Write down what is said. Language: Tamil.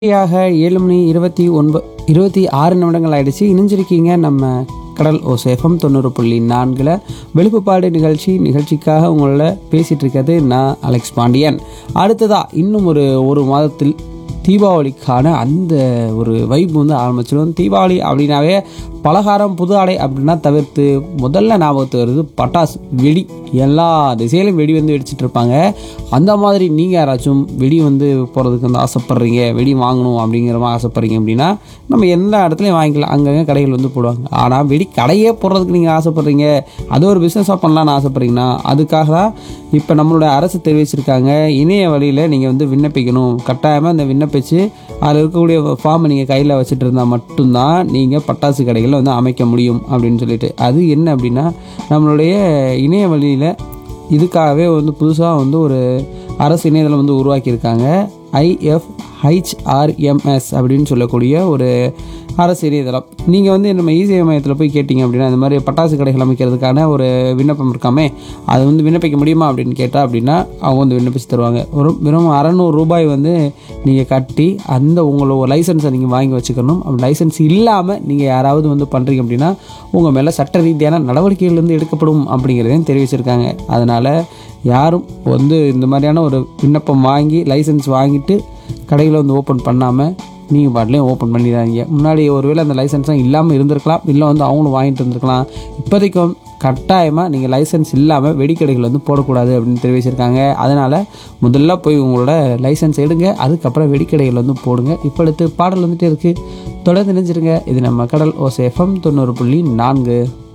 சரியாக ஏழு மணி இருபத்தி ஒன்பது இருபத்தி ஆறு நிமிடங்கள் ஆயிடுச்சு இணைஞ்சிருக்கீங்க நம்ம கடல் ஓசேஃபம் தொண்ணூறு புள்ளி நான்கில் வெளுப்புப்பாடு நிகழ்ச்சி நிகழ்ச்சிக்காக உங்களோட பேசிகிட்டு இருக்கிறது நான் அலெக்ஸ் பாண்டியன் அடுத்ததா இன்னும் ஒரு ஒரு மாதத்தில் தீபாவளிக்கான அந்த ஒரு வைப் வந்து ஆரம்பிச்சிடும் தீபாவளி அப்படின்னாவே பலகாரம் புது ஆடை அப்படின்னா தவிர்த்து முதல்ல ஞாபகத்து வருது பட்டாசு வெடி எல்லா திசையிலும் வெடி வந்து வெடிச்சிட்டு இருப்பாங்க அந்த மாதிரி நீங்கள் யாராச்சும் வெடி வந்து போகிறதுக்கு வந்து ஆசைப்பட்றீங்க வெடி வாங்கணும் அப்படிங்கிற மாதிரி ஆசைப்பட்றீங்க அப்படின்னா நம்ம எந்த இடத்துலையும் வாங்கிக்கலாம் அங்கங்கே கடைகள் வந்து போடுவாங்க ஆனால் வெடி கடையே போடுறதுக்கு நீங்கள் ஆசைப்பட்றீங்க அது ஒரு பிஸ்னஸாக பண்ணலான்னு ஆசைப்பட்றீங்கன்னா அதுக்காக தான் இப்போ நம்மளோட அரசு தெரிவிச்சிருக்காங்க இணைய வழியில் நீங்கள் வந்து விண்ணப்பிக்கணும் கட்டாயமாக இந்த விண்ணப்பிச்சு அதில் இருக்கக்கூடிய ஃபார்மை நீங்கள் கையில் வச்சுட்டு இருந்தால் மட்டும்தான் நீங்கள் பட்டாசு கடைகளை வந்து அமைக்க முடியும் அப்படின்னு சொல்லிட்டு அது என்ன அப்படின்னா நம்மளுடைய இணைய வழியில் இதுக்காகவே வந்து புதுசாக வந்து ஒரு அரசு இணையதளம் வந்து உருவாக்கியிருக்காங்க ஐஎஃப்ஹெச்ஆர்எம்எஸ் அப்படின்னு சொல்லக்கூடிய ஒரு அரசு இணையதளம் நீங்கள் வந்து நம்ம இசேவை மையத்தில் போய் கேட்டிங்க அப்படின்னா இந்த மாதிரி பட்டாசு கடைகள் அமைக்கிறதுக்கான ஒரு விண்ணப்பம் இருக்காமே அது வந்து விண்ணப்பிக்க முடியுமா அப்படின்னு கேட்டால் அப்படின்னா அவங்க வந்து விண்ணப்பிச்சு தருவாங்க ஒரு வெறும் அறநூறு ரூபாய் வந்து நீங்கள் கட்டி அந்த உங்களோட லைசன்ஸை நீங்கள் வாங்கி வச்சுக்கணும் அப்படி லைசன்ஸ் இல்லாமல் நீங்கள் யாராவது வந்து பண்ணுறீங்க அப்படின்னா உங்கள் மேலே சட்ட ரீதியான நடவடிக்கைகள் வந்து எடுக்கப்படும் அப்படிங்கிறதையும் தெரிவிச்சிருக்காங்க அதனால் யாரும் வந்து இந்த மாதிரியான ஒரு விண்ணப்பம் வாங்கி லைசன்ஸ் வாங்கிட்டு கடைகளை வந்து ஓப்பன் பண்ணாமல் நீங்கள் பாட்டிலையும் ஓப்பன் பண்ணிடாதீங்க முன்னாடி ஒருவேளை அந்த லைசன்ஸும் இல்லாமல் இருந்திருக்கலாம் இல்லை வந்து அவங்களும் வாங்கிட்டு இருந்திருக்கலாம் இப்போதைக்கும் கட்டாயமாக நீங்கள் லைசன்ஸ் இல்லாமல் வெடிக்கடைகள் வந்து போடக்கூடாது அப்படின்னு தெரிவிச்சிருக்காங்க அதனால் முதல்ல போய் உங்களோட லைசன்ஸ் எடுங்க அதுக்கப்புறம் வெடிக்கடைகள் வந்து போடுங்க இப்போ அடுத்து பாடல் வந்துட்டு இருக்குது தொடர்ந்து நினைச்சிருங்க இது நம்ம கடல் ஓசேஃபம் தொண்ணூறு புள்ளி நான்கு